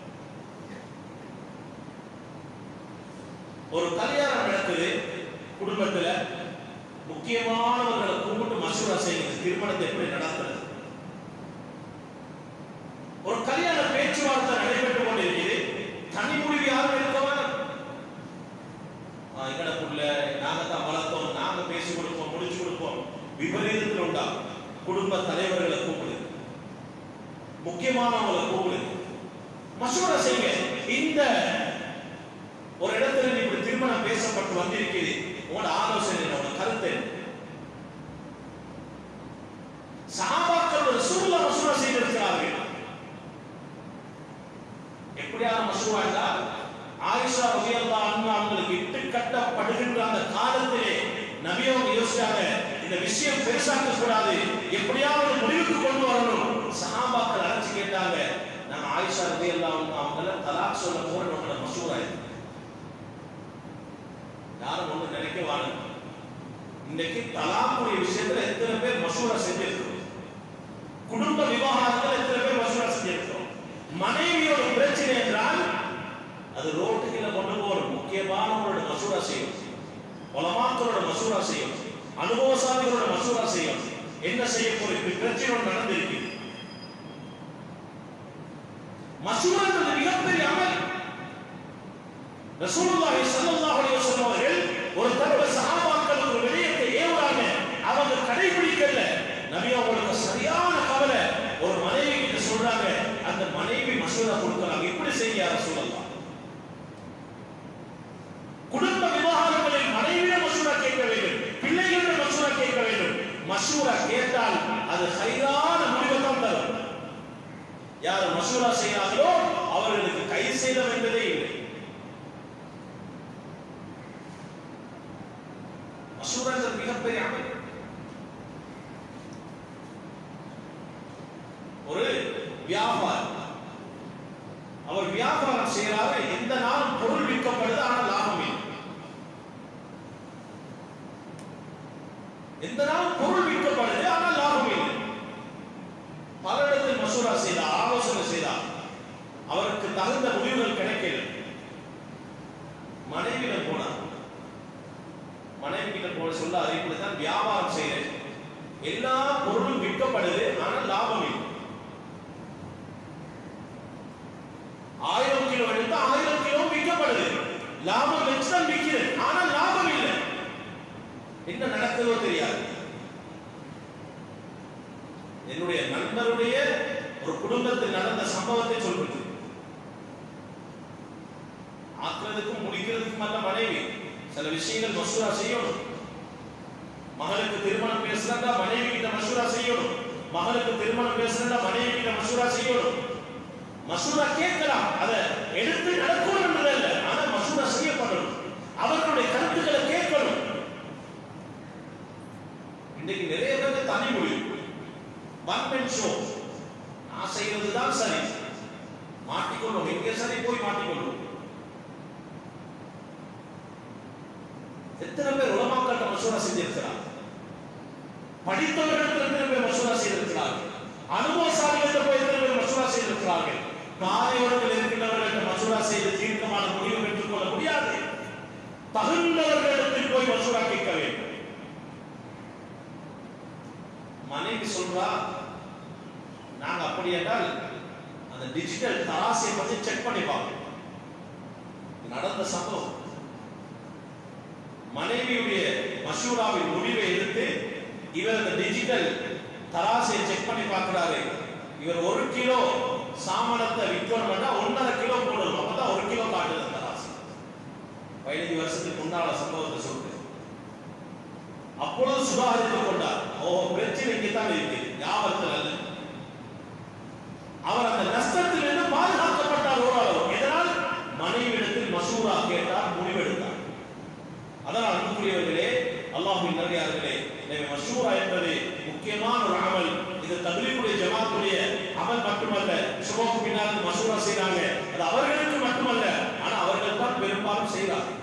S1: ஒரு கல்யாணம் நடக்குது குடும்பத்துல முக்கியமானவர்களை கூப்பிட்டு மசூரா செய்யுங்க திருமணத்தை எப்படி நடத்துறது ஒரு கல்யாண பேச்சுவார்த்தை நடைபெற்றுக் கொண்டிருக்கிறது தனி முடிவு யாரும் எடுக்க வேண்டாம் எங்கட புள்ள நாங்க தான் வளர்த்தோம் நாங்க பேசி கொடுப்போம் முடிச்சு கொடுப்போம் விபரீதத்தில் உண்டா குடும்ப தலைவர்களை கூப்பிடு முக்கியமானவங்களை கூப்பிடு மசூரா செய்யுங்க இந்த ஒரு இடத்துல நீ இப்படி திருமணம் பேசப்பட்டு வந்திருக்கிறது உங்களோட ஆலோசனை என்ன? உங்களோட கருத்து என்ன? சஹாபாக்கள் ரசூலுல்லா மசூரா செய்திருக்கிறார்கள் எப்படியான மசூரா என்றால் ஆயிஷா ரலியல்லாஹு அன்ஹா அவங்களுக்கு இட்டு கட்டப்படுகின்ற அந்த காலத்திலே நபி அவங்க யோசிச்சாங்க இந்த விஷயம் பெருசாக்க கூடாது எப்படியாவது முடிவுக்கு கொண்டு வரணும் சஹாபாக்கள் அழைச்சு கேட்டாங்க நாங்க ஆயிஷா ரலியல்லாஹு அன்ஹா அவங்கள தலாக் சொல்ல போறோம் உங்களோட மசூரா இது யாரும் ஒண்ணு நினைக்க வாங்க இன்னைக்கு தலாக்குடைய விஷயத்துல எத்தனை பேர் மசூரா செஞ்சிருக்கிறோம் குடும்ப விவகாரத்தில் எத்தனை பேர் மசூரா செஞ்சிருக்கிறோம் மனைவியோட பிரச்சனை என்றால் அது ரோட்டுக்குள்ள கொண்டு போகணும் முக்கியமானவங்களோட மசூரா செய்யும் உலமாக்களோட மசூரா செய்யும் அனுபவசாலிகளோட மசூரா செய்யும் என்ன செய்ய போறோம் இப்படி பிரச்சனை ஒண்ணு நடந்திருக்கு மசூரா என்பது மிகப்பெரிய அமல் ரசூலுல்லாஹி ஸல்லல்லாஹு நபி அவங்களுக்கு சரியான கவலை ஒரு மனைவி கிட்ட சொல்றாங்க அந்த மனைவி மசூரா கொடுக்கறாங்க இப்படி செய்ய சொல்லலாம் குடும்ப விவகாரங்களில் மனைவியிடம் மசூரா கேட்க வேண்டும் பிள்ளைகளிடம் மசூரா கேட்க வேண்டும் மசூரா கேட்டால் அது சரியான முடிவை தான் தரும் யார் மசூரா செய்கிறார்களோ அவர்களுக்கு கை செய்தம் என்பதே இல்லை மசூரா என்ற மிகப்பெரிய அமைப்பு ஒரு வியாபாரி அவர் வியாபாரம் செய்யறாரு எந்த நாளும் பொருள் விற்கப்படுது ஆனால் லாபம் இல்லை எந்த நாளும் பொருள் விற்கப்படுது ஆனால் லாபம் இல்லை பல இடத்தில் மசூரா செய்தார் ஆலோசனை செய்தார் அவருக்கு தகுந்த முடிவுகள் கிடைக்கல மனைவியிடம் போனார் மனைவி கிட்ட போன சொல்ல அதை தான் வியாபாரம் செய்யறேன் எல்லா பொருளும் விற்கப்படுது ஆனால் லாபம் இல்லை ஆயிரம் கிலோ எடுத்தா ஆயிரம் கிலோ விற்கப்படுது லாபம் வச்சுதான் விற்கிறேன் ஆனால் லாபம் இல்லை என்ன நடக்குதோ தெரியாது என்னுடைய நண்பருடைய ஒரு குடும்பத்தில் நடந்த சம்பவத்தை சொல்றது ஆக்குறதுக்கும் முடிக்கிறதுக்கும் அல்ல மனைவி சில விஷயங்கள் மசூரா செய்யணும் மகளுக்கு திருமணம் பேசுறா மனைவி கிட்ட மசூரா செய்யணும் மகளுக்கு திருமணம் பேசுறா மனைவி கிட்ட மசூரா செய்யணும் மசூரா கேட்கலாம் அதை எடுத்து நடக்கணும் என்பதல்ல ஆனா மசூரா செய்யப்படணும் அவர்களுடைய கருத்துக்களை கேட்கணும் இன்னைக்கு நிறைய பேருக்கு தனி மொழி ஒன் மேன் ஷோ நான் செய்வதுதான் சரி மாட்டிக்கொள்ளும் எங்கே சரி போய் மாட்டிக்கொள்ளும் எத்தனை பேர் உலமாக்கள்கிட்ட மசூரா செஞ்சிருக்கிறார் படித்தவர்களுக்கு எத்தனை பேர் மசூரா செய்திருக்கிறார்கள் அனுபவசாலிகளிடம் போய் எத்தனை பேர் மசூரா செய்திருக்கிறார்கள் பாதையோரத்தில் இருக்கின்றவர்களிடம் மசூரா செய்து தீர்க்கமான முடிவு பெற்றுக் கொள்ள முடியாது தகுந்தவர்களிடத்தில் போய் மசூரா கேட்க வேண்டும் மனைவி சொல்றா நாங்க அப்படி என்றால் அந்த டிஜிட்டல் தராசை பத்தி செக் பண்ணி பார்ப்போம் நடந்த சம்பவம் மனைவியுடைய மசூராவின் முடிவை எடுத்து இவர் அந்த டிஜிட்டல் தராசை செக் பண்ணி பார்க்கிறாரு இவர் ஒரு கிலோ சாமானத்தை விற்கணும்னா ஒன்றரை கிலோ போடணும் அப்பதான் ஒரு கிலோ காட்டுது தராசு பதினஞ்சு வருஷத்துக்கு முன்னால சம்பவத்தை சொல்றேன் அப்பொழுது சுதாகரித்துக் கொண்டார் ஓ பிரச்சனை இங்கேதான் இருக்கு ஞாபகத்தில் அல்ல அவர் அந்த நஷ்டத்திலிருந்து பாதுகாக்கப்பட்டார் ஓரளவு இதனால் மனைவியிடத்தில் மசூரா கேட்டார் முடிவெடுத்தார் அதனால் அன்புக்குரியவர்களே அல்லாஹின் நல்லியார்களே எனவே மசூரா என்பது முக்கியமான ஒரு அமல் இது தகுதியுடைய ஜமாத்துடைய அமல் மட்டுமல்ல சுபக்கு பின்னால் மசூரா செய்றாங்க அது அவர்களுக்கு மட்டுமல்ல ஆனா அவர்கள் தான் பெரும்பாலும் செய்கிறார்கள்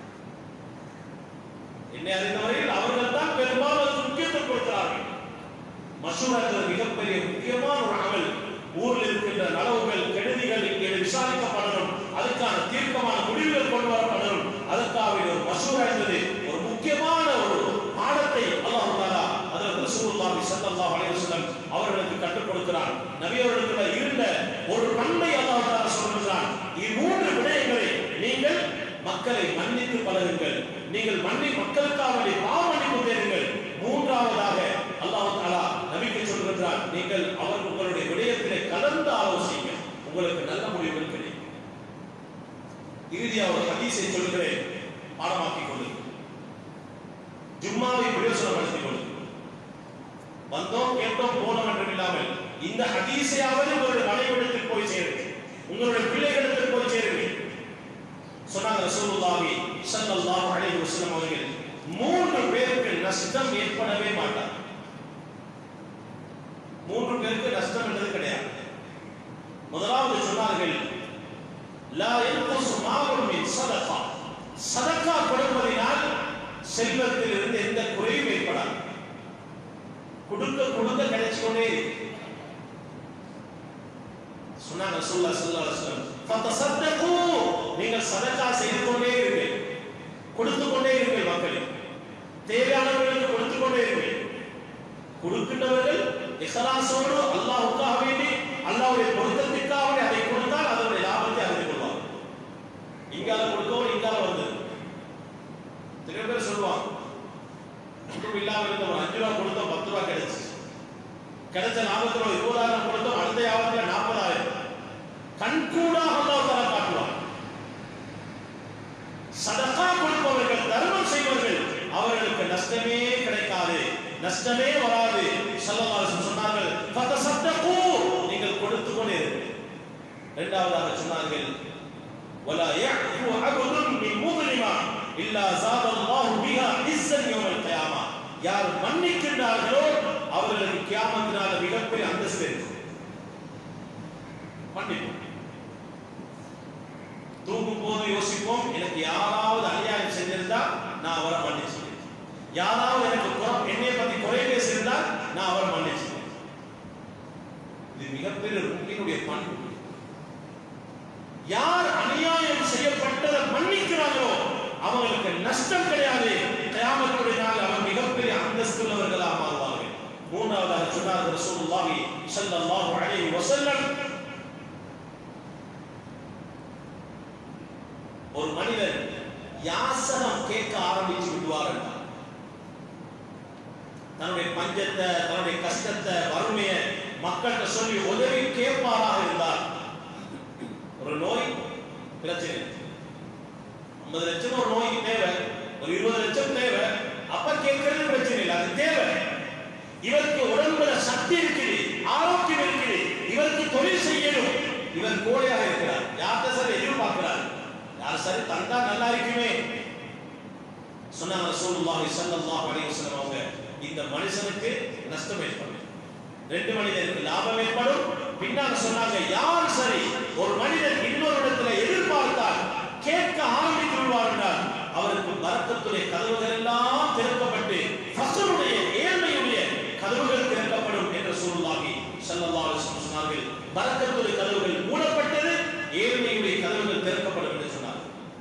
S1: என்னை அறிந்தவரையில் அவர்கள் தான் பெரும்பாலும் அதுக்கு முக்கியத்துவம் கொடுக்கிறார்கள் மசூரா என்பது மிகப்பெரிய முக்கியமான ஒரு அமல் ஊரில் இருக்கின்ற நலவுகள் கெடுதிகள் இங்கே விசாரிக்கப்படணும் அதுக்கான தீர்க்கமான முடிவுகள் கொண்டு வரப்படணும் அதற்காக ஒரு மசூரா என்பது ஒரு முக்கியமான ஒரு பாடத்தை அல்லாஹ் தாலா அதில் ரசூலுல்லாஹி ஸல்லல்லாஹு அலைஹி வஸல்லம் அவர்களுக்கு கற்றுக் கொடுக்கிறான் நபி அவர்களுக்கு இருந்த ஒரு பண்பை அல்லாஹ் தாலா சொல்கிறான் இம்மூன்று விடயங்களை நீங்கள் மக்களை மன்னித்து பழகுங்கள் நீங்கள் மன்னி மக்களுக்காக வேண்டி பாவ மன்னிப்பு தேடுங்கள் மூன்றாவதாக அல்லாஹ் தாலா நபிக்கு சொல்கிறான் நீங்கள் அவர் உங்களுடைய விடயத்திலே கலந்து ஆலோசிங்க உங்களுக்கு நல்ல முடிவுகள் கிடைக்கும் இறுதியாக ஒரு ஹதீஸை சொல்கிறேன் பாடமாக்கிக் கொள்ளுங்கள் ஜும்மாவை பிரயோசனப்படுத்திக் கொள்ளுங்கள் வந்தோம் கேட்டோம் போனோம் என்றும் இல்லாமல் இந்த ஹதீஸையாவது உங்களுடைய மனைவிடத்தில் போய் சேருங்கள் உங்களுடைய பிள்ளைகளிடத்தில் போய் சேருங்கள் சொன்னாங்க ரசூலுல்லாஹி ஸல்லல்லாஹு அலைஹி வஸல்லம் அவர்கள் மூன்று பேருக்கு நஷ்டம் ஏற்படவே மாட்டார் மூன்று பேருக்கு நஷ்டம் என்பது கிடையாது முதலாவது சொன்னார்கள் லா யன்குசு மாலுன் மின் சதகா சதகா கொடுப்பதினால் செல்வத்தில் இருந்து எந்த குறையும் ஏற்படாது கொடுக்க கொடுக்க கிடைச்சு கொண்டே இருக்கு சொன்னாங்க ரசூலுல்லாஹி ஸல்லல்லாஹு அலைஹி வஸல்லம் ஃபதசத்தகு நீங்கள் சதகா செய்து கொண்டே இருங்கள் கொடுத்து கொண்டே இருங்கள் மக்களுக்கு தேவையானவர்களுக்கு கொடுத்து கொண்டே இருங்கள் கொடுக்கின்றவர்கள் இஹ்லாஸோடு அல்லாஹ்வுக்காக வேண்டி அல்லாஹ்வுடைய பொருத்தத்திற்காக வேண்டி அதை கொடுத்தால் அதனுடைய லாபத்தை அறிந்து கொள்வார் இங்கால கொடுக்கவும் இங்கால வந்து சில பேர் சொல்லுவாங்க ஒன்றும் இல்லாம இருந்த ஒரு அஞ்சு ரூபா கொடுத்தா பத்து ரூபா கிடைச்சு கிடைச்ச லாபத்துல ஒரு இருபதாயிரம் கொடுத்தோம் அடுத்த வியாபாரத்துல நாற்பதாயிரம் கண்கூடாக அல்லாஹ் தஆலா காட்டுவான் சதகா கொடுப்பவர்கள் தர்மம் செய்வர்கள் அவர்களுக்கு நஷ்டமே கிடைக்காது நஷ்டமே வராது ஸல்லல்லாஹு அலைஹி வஸல்லம் சொன்னார்கள் ஃபதசத்தகு நீங்கள் கொடுத்து கொண்டே இருங்கள் இரண்டாவதாக சொன்னார்கள் ولا يعفو عبد من مظلما الا زاد الله بها عزا يوم القيامه யார் மன்னிக்கின்றார்களோ அவர்களுக்கு கியாமத்தினால மிகப்பெரிய அந்தஸ்து இருக்கும் மன்னிப்பு தூங்கும் போது யோசிப்போம் எனக்கு யாராவது அநியாயம் செஞ்சிருந்தா நான் அவரை மன்னிச்சுக்கிறேன் யாராவது எனக்கு குறை- என்னைய பத்தி குறை பேசியிருந்தா நான் அவரை மன்னிச்சுக்கிறேன் இது மிகப்பெரிய முக்கியனுடைய பண்பு யார் அநியாயம் செய்யப்பட்டதை மன்னிக்கிறார்களோ அவங்களுக்கு நஷ்டம் கிடையாது கியாமத்துடைய நாள் அவர் மிகப்பெரிய அந்தஸ்துள்ளவர்களாக மாறுவார்கள் மூன்றாவதாக சொன்னார் ரசூலுல்லாஹி ஸல்லல்லாஹு அலைஹி வஸல்லம் ஒரு மனிதன் யாசகம் கேட்க ஆரம்பிச்சு விடுவார் என்றார். தன்னுடைய பஞ்சத்தை தன்னுடைய கஷ்டத்தை வறுமையை மக்கள்கிட்ட சொல்லி உதவி கேட்பாராக இருந்தார் ஒரு நோய் பிரச்சனை ஐம்பது லட்சம் ஒரு நோய்க்கு தேவை ஒரு இருபது லட்சம் தேவை அப்ப கேட்கறது பிரச்சனை இல்லை அது தேவை இவருக்கு உடம்புல சக்தி இருக்குது ஆரோக்கியம் இருக்குது இவருக்கு தொழில் செய்யணும் இவர் கோழையாக இருக்கிறார் யார்கிட்ட சார் எதிர்பார்க்கிறார் யார் சரி தந்தா நல்லா இருக்குமே சொன்னாங்க ரசூலுல்லாஹி ஸல்லல்லாஹு அலைஹி வஸல்லம் அவங்க இந்த மனுஷனுக்கு நஷ்டம் ஏற்படும் ரெண்டு மனிதருக்கு லாபம் ஏற்படும் பின்னால சொன்னாங்க யார் சரி ஒரு மனிதன் இன்னொரு இடத்துல எதிர்பார்த்தால் கேட்க ஆரம்பித்து விடுவார் என்றால் அவருக்கு பரக்கத்துடைய கதவுகள் எல்லாம் திறக்கப்பட்டு ஃபக்ருடைய ஏழ்மையுடைய கதவுகள் திறக்கப்படும் என்று சொல்லுவாகி ஸல்லல்லாஹு அலைஹி வஸல்லம் சொன்னார்கள் பரக்கத்துடைய கதவுகள் மூடப்பட்டது ஏழ்மையுடைய கதவுகள் திறக்கப்படும் என்று சொன்னார்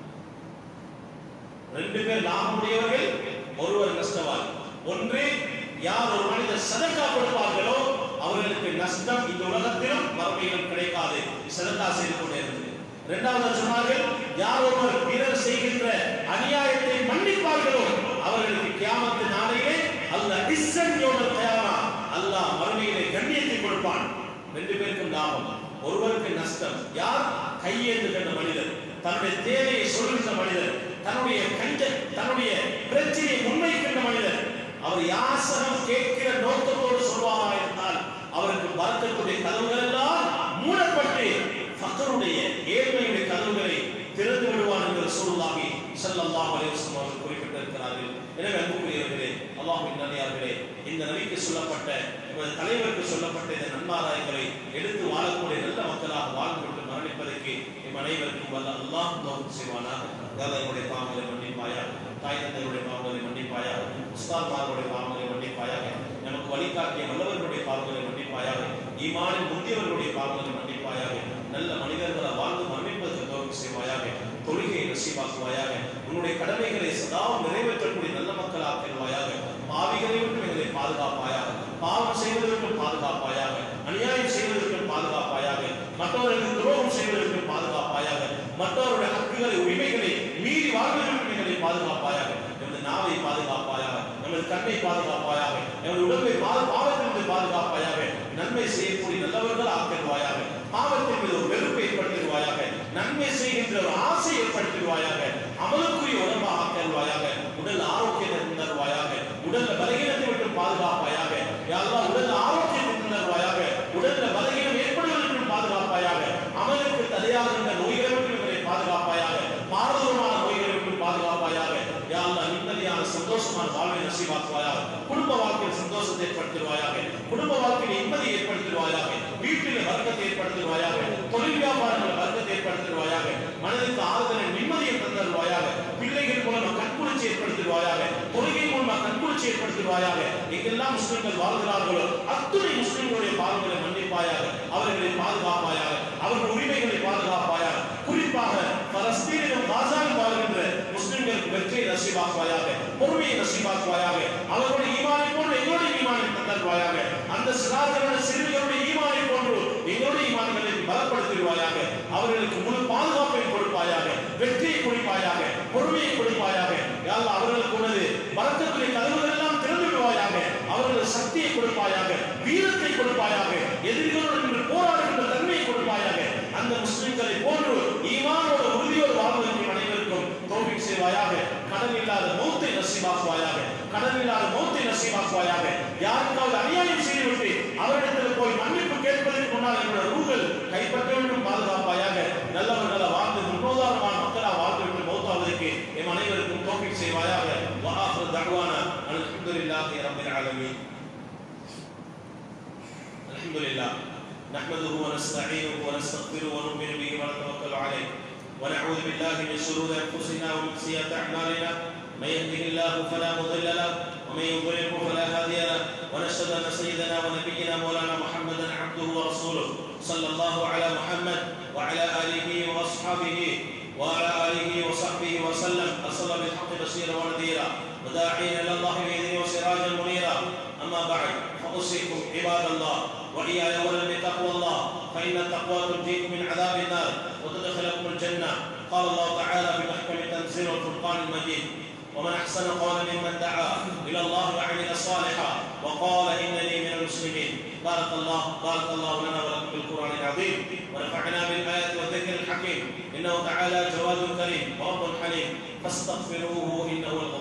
S1: ரெண்டு பேர் லாபமுடையவர்கள் ஒருவர் நஷ்டவாதி ஒன்று யார் ஒரு மனிதர் சதக்கா கொடுப்பார்களோ அவர்களுக்கு நஷ்டம் இந்த உலகத்திலும் மறுமையிலும் கிடைக்காது சதக்கா செய்து கொண்டே இருந்தது இரண்டாவது சொன்னார்கள் யார் ஒருவர் பிறர் செய்கின்ற அநியாயத்தை மன்னிப்பார்களோ அவர்களுக்கு கியாமத்து நாளையிலே அல்லாஹ் இஸ்ஸன் யோமல் கியாமா அல்லாஹ் மறுமையிலே கண்ணியத்தை கொடுப்பான் ரெண்டு பேருக்கும் லாபம் ஒருவருக்கு நஷ்டம் யார் கையேந்துகின்ற மனிதர் தன்னுடைய தேவையை சொல்கின்ற மனிதர் தன்னுடைய கஞ்ச தன்னுடைய பிரச்சனையை முன்வைக்கின்ற மனிதர் அவர் யாசகம் கேட்கிற நோக்கத்தோடு சொல்வாரா இருந்தால் அவருக்கு பரக்கத்துடைய கதவுகள் எல்லாம் மூடப்பட்டு ஃபக்கருடைய ஏழ்மையுடைய கதவுகளை திறந்து விடுவார் என்று சொல்லுவாகி ஸல்லல்லாஹு அலைஹி வஸல்லம் அவர்கள் குறிப்பிட்டிருக்கிறார்கள் எனவே அன்புக்குரியவர்களே அல்லாஹ்வின் நல்லியார்களே இந்த நபிக்கு சொல்லப்பட்ட இவர் தலைவருக்கு சொல்லப்பட்ட இந்த நன்மாராயங்களை எடுத்து வாழக்கூடிய நல்ல மக்களாக வாழ்ந்துவிட்டு மரணிப்பதற்கு எம் அனைவருக்கும் வல்ல அல்லாஹ் தௌஃபீக் செய்வானாக யாரா என்னுடைய பாவங்களை மன்னிப்பாயாக தாய் தந்தையுடைய பாவங்களை மன்னிப்பாயாக உஸ்தாத்மார்களுடைய பாவங்களை மன்னிப்பாயாக நமக்கு வழிகாட்டிய நல்லவர்களுடைய பாவங்களை மன்னிப்பாயாக ஈமானின் முந்தியவர்களுடைய பாவங்களை மன்னிப்பாயாக நல்ல மனிதர்களை வாழ்ந்து மன்னிப்பதற்கு தோல்வி செய்வாயாக தொழுகையை நசீவாக்குவாயாக உன்னுடைய கடமைகளை சதாவும் நிறைவேற்றக்கூடிய நல்ல மக்கள் ஆக்கிடுவாயாக பாவிகளை விட்டு எங்களை பாதுகாப்பாயாக பாவம் செய்வதற்கு பாதுகாப்பாயாக அநியாயம் செய்வதற்கு பாதுகாப்பாயாக மற்றவர்களுக்கு துரோகம் செய்வதற்கு பாதுகாப்பாயாக மற்றவருடைய ஹக்குகளை உரிமைகளை மீறி வாழ்வதற்கு எங்களை பாதுகாப்பாயாக எமது நாவை பாதுகாப்பாயாக நமது கண்ணை பாதுகாப்பாயாக எமது உடம்பை பாது பாவத்திலிருந்து பாதுகாப்பாயாக நன்மை செய்யக்கூடிய நல்லவர்கள் ஆக்கிடுவாயாக பாவத்தின் மீது ஒரு வெறுப்பை ஏற்படுத்திடுவாயாக நன்மை செய்கின்ற ஒரு ஆசை ஏற்படுத்திடுவாயாக அமலுக்குரிய உடம்பாக ஆக்கிடுவாயாக உடல் ஆரோக்கியத்தை தருவாயாக உடல்ல பலகீனத்தை விட்டு பாதுகாப்பாயாக யாரெல்லாம் உடல் ஆரோக்கியத்தை தருவாயாக உடல்ல பலகீனம் ஏற்படுவதற்கு பாதுகாப்பாயாக அமலுக்கு தடையாகின்ற நோய்களை விட்டு இவரை பாதுகாப்பாயாக பாரதூரமான நோய்களை விட்டு பாதுகாப்பாயாக யாரெல்லாம் நிம்மதியான சந்தோஷமான வாழ்வை நசீவாக்குவாயாக குடும்ப வாழ்க்கையில் சந்தோஷத்தை ஏற்படுத்துவாயாக குடும்ப வாழ்க்கையில் நிம்மதி ஏற்படுத்துவாயாக வீட்டில் வர்க்கத்தை ஏற்படுத்துவாயாக தொழில் வியாபாரங்கள் வர்க்கத்தை ஏற்படுத்துவாயாக மனதுக்கு ஆறுதலை நிம்மதியை தந்தருவாயாக பிள்ளைகள் மூலமா கண்குளிர்ச்சி ஏற்படுத்துவாயாக தொழுகை மூலமா கண்குளிர்ச்சி ஏற்படுத்துவாயாக எங்கெல்லாம் முஸ்லிம்கள் வாழ்கிறார்களோ அத்துணை முஸ்லிம்களுடைய பாவங்களை மன்னிப்பாயாக அவர்களை பாதுகாப்பாயாக அவர்கள் உரிமைகளை பாதுகாப்பாயாக குறிப்பாக பலஸ்தீனிலும் காசாவில் வாழ்கின்ற முஸ்லிம்களுக்கு வெற்றியை நசீவாக்குவாயாக பொறுமையை நசீவாக்குவாயாக அவர்களுடைய ஈமானை போன்று எங்களுடைய ஈமானை தந்தருவாயாக அந்த சிறார்களுடைய சிறுமிகளுடைய ஈமானை போன்று எங்களுடைய ஈமான்களை பலப்படுத்திடுவாயாக அவர்களுக்கு முழு பாதுகாப்பை கொடுப்பாயாக வெற்றியை கொடுப்பாயாக பொறுமையை கொடுப்பாயாக யாழ் அவர்களுக்கு உனது பலத்தத்துடைய கதவுகள் எல்லாம் திறந்து விடுவாயாக அவர்களுக்கு சக்தியை கொடுப்பாயாக வீரத்தை கொடுப்பாயாக கடன் இல்லாத மௌத்தை நசீபாக்குவாயாக கடன் இல்லாத மௌத்தை நசீபாக்குவாயாக யாருக்காவது அநியாயம் செய்துவிட்டு அவரிடத்தில் போய் மன்னிப்பு கேட்பதற்கு முன்னால் என்னுடைய ரூகள் கைப்பற்ற வேண்டும் பாதுகாப்பாயாக நல்லவர்கள வாழ்ந்து முன்னோதாரமான மக்களா வாழ்ந்துவிட்டு மௌத்தாவதற்கு எம் அனைவருக்கும் தோப்பிக் செய்வாயாக وآخر دعوانا أن الحمد لله رب العالمين الحمد لله نحمده ونستعينه ونستغفره ونؤمن به ونتوكل عليه ونعوذ بالله من شرور انفسنا ومن سيئات اعمالنا من يهده الله فلا مضل له ومن يضلله فلا هادي له ونشهد ان سيدنا ونبينا مولانا محمدا عبده ورسوله صلى الله على محمد وعلى اله واصحابه وعلى اله وصحبه وسلم ارسل بالحق بشيرا ونذيرا وداعيا الى الله باذنه وسراجا منيرا اما بعد فاوصيكم عباد الله واياي اولا بتقوى الله فان التقوى تنجيكم من عذاب النار وتدخلكم الجنه قال الله تعالى في محكم تنزيل الفرقان المجيد ومن احسن قولا ممن دعا الى الله وعمل صالحا وقال انني من المسلمين بارك الله بارك الله لنا ولكم بالقران العظيم ونفعنا بالايات والذكر الحكيم انه تعالى جواد كريم ورب حليم فاستغفروه انه